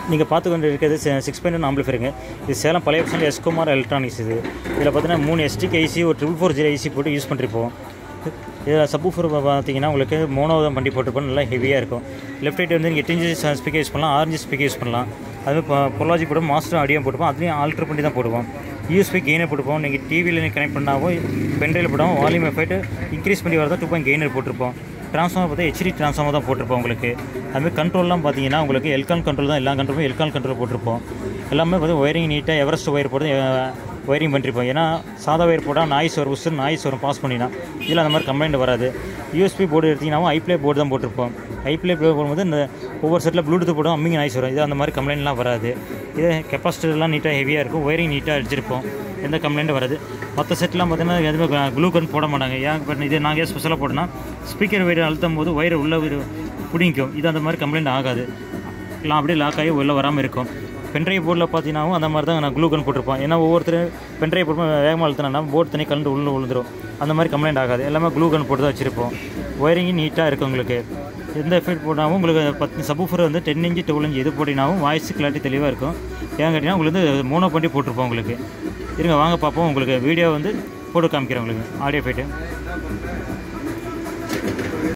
நீங்கள் பார்த்து கொண்டு இருக்கிறது சிக்ஸ் பாயிண்ட் ஒன் ஆம்பிளிஃபருங்க இது சேலம் பழைய பசங்க எஸ்குமார் எலக்ட்ரானிக்ஸ் இது இதில் பார்த்தீங்கன்னா மூணு எஸ்டிக் ஐசி ஒரு ட்ரிபிள் ஃபோர் ஜீரோ ஐசி போட்டு யூஸ் பண்ணிருப்போம் இதில் சப்பூஃபர் பார்த்தீங்கன்னா உங்களுக்கு மோனோதான் பண்ணி போட்டிருப்போம் நல்லா ஹெவியாக இருக்கும் லெஃப்ட் ரைட் வந்து எட்டு இன்ச்சு ஸ்பீக்கர் யூஸ் பண்ணலாம் ஆறு இன்ச்சு ஸ்பீக்கர் யூஸ் பண்ணலாம் அது பொலாஜி போட்டு மாஸ்டர் ஆடியோ போட்டுப்போம் அதுலேயும் ஆல்ட்ரு பண்ணி தான் போடுவோம் யூஎஸ்பி கெயினை போட்டுப்போம் நீங்கள் டிவியில் நீங்கள் கனெக்ட் பண்ணாவோ பென்ட்ரைவில் போடாமல் வால்யூம் எஃபெக்ட் இன்க்ரீஸ் பண்ணி வரதா டூ பாயிண்ட் கெயினர் போட்டிருப்போம் ட்ரான்ஸ்ஃபார்மர் பார்த்தா ஹெச்டி ட்ரான்ஸ்ஃபார்மர் தான் போட்டிருப்போம் உங்களுக்கு அதுமாதிரி கண்ட்ரோல்லாம் பார்த்தீங்கன்னா உங்களுக்கு எல்கான் கண்ட்ரோல் தான் எல்லா கண்ட்ரோலும் எல்கான் கண்ட்ரோல் போட்டிருப்போம் எல்லாமே பார்த்து ஒயரிங் நீட்டாக எவரெஸ்ட் ஒயர் போட்டு ஒயரிங் பண்ணிருப்போம் ஏன்னா சாதா ஒயர் போட்டால் நாய்ஸ் வரும் உசு நாய்ஸ் வரும் பாஸ் பண்ணினா இதில் அந்த மாதிரி கம்ப்ளைண்ட் வராது யூஎஸ்பி போர்டு எடுத்திங்கனாவும் ஐப்ளே போர்டு தான் போட்டிருப்போம் ஐப்ளே போடும்போது இந்த ஒவ்வொரு செட்டில் ப்ளூடூத் போடும் அம்மிங் நாய்ஸ் வரும் இது அந்த மாதிரி கம்ப்ளைண்ட்லாம் வராது இது கெப்பாசிட்டர்லாம் நீட்டாக ஹெவியாக இருக்கும் ஒயரிங் நீட்டாக அடிச்சிருப்போம் எந்த கம்ப்ளைண்ட்டும் வராது மற்ற செட்லாம் பார்த்தீங்கன்னா எதுவுமே க்ளூகன் போட மாட்டாங்க ஏன் பட் இது நாங்கள் ஸ்பெஷலாக போட்டோம்னா ஸ்பீக்கர் வயர் அழுத்தும் போது ஒயர் உள்ள பிடிக்கும் இது அந்த மாதிரி கம்ப்ளைண்ட் ஆகாது எல்லாம் அப்படியே லாக் ஆகி உள்ளே வராமல் இருக்கும் பென்ட்ரைவ் போர்டில் பார்த்தீங்கன்னாவும் அந்த மாதிரி தான் நான் க்ளூகன் போட்டிருப்போம் ஏன்னா ஒவ்வொருத்தரும் பென்ட்ரைவ் போட்டு வேகமாக அழுத்தினா போர்டு தண்ணி கலந்து உள்ள விழுந்துரும் அந்த மாதிரி கம்ப்ளைண்ட் ஆகாது எல்லாமே க்ளூகன் போட்டு தான் வச்சுருப்போம் ஒயரிங்கும் நீட்டாக இருக்கும் உங்களுக்கு எந்த எஃபெக்ட் போட்டாலும் உங்களுக்கு பத்து சபூஃபர் வந்து டென் இன்ச்சு டுவெல் இன்ச்சு எது போட்டிங்கனாவும் வாய்ஸ் கிளாரிட்டி தெளிவாக இருக்கும் ஏன் கேட்டிங்கன்னா உங்களுக்கு வந்து மோனோ பண்ணி போட்டிருப்போம் உங்களுக்கு இருங்க வாங்க பார்ப்போம் உங்களுக்கு வீடியோ வந்து போட்டு காமிக்கிறேன் உங்களுக்கு ஆடியோ போய்ட்டு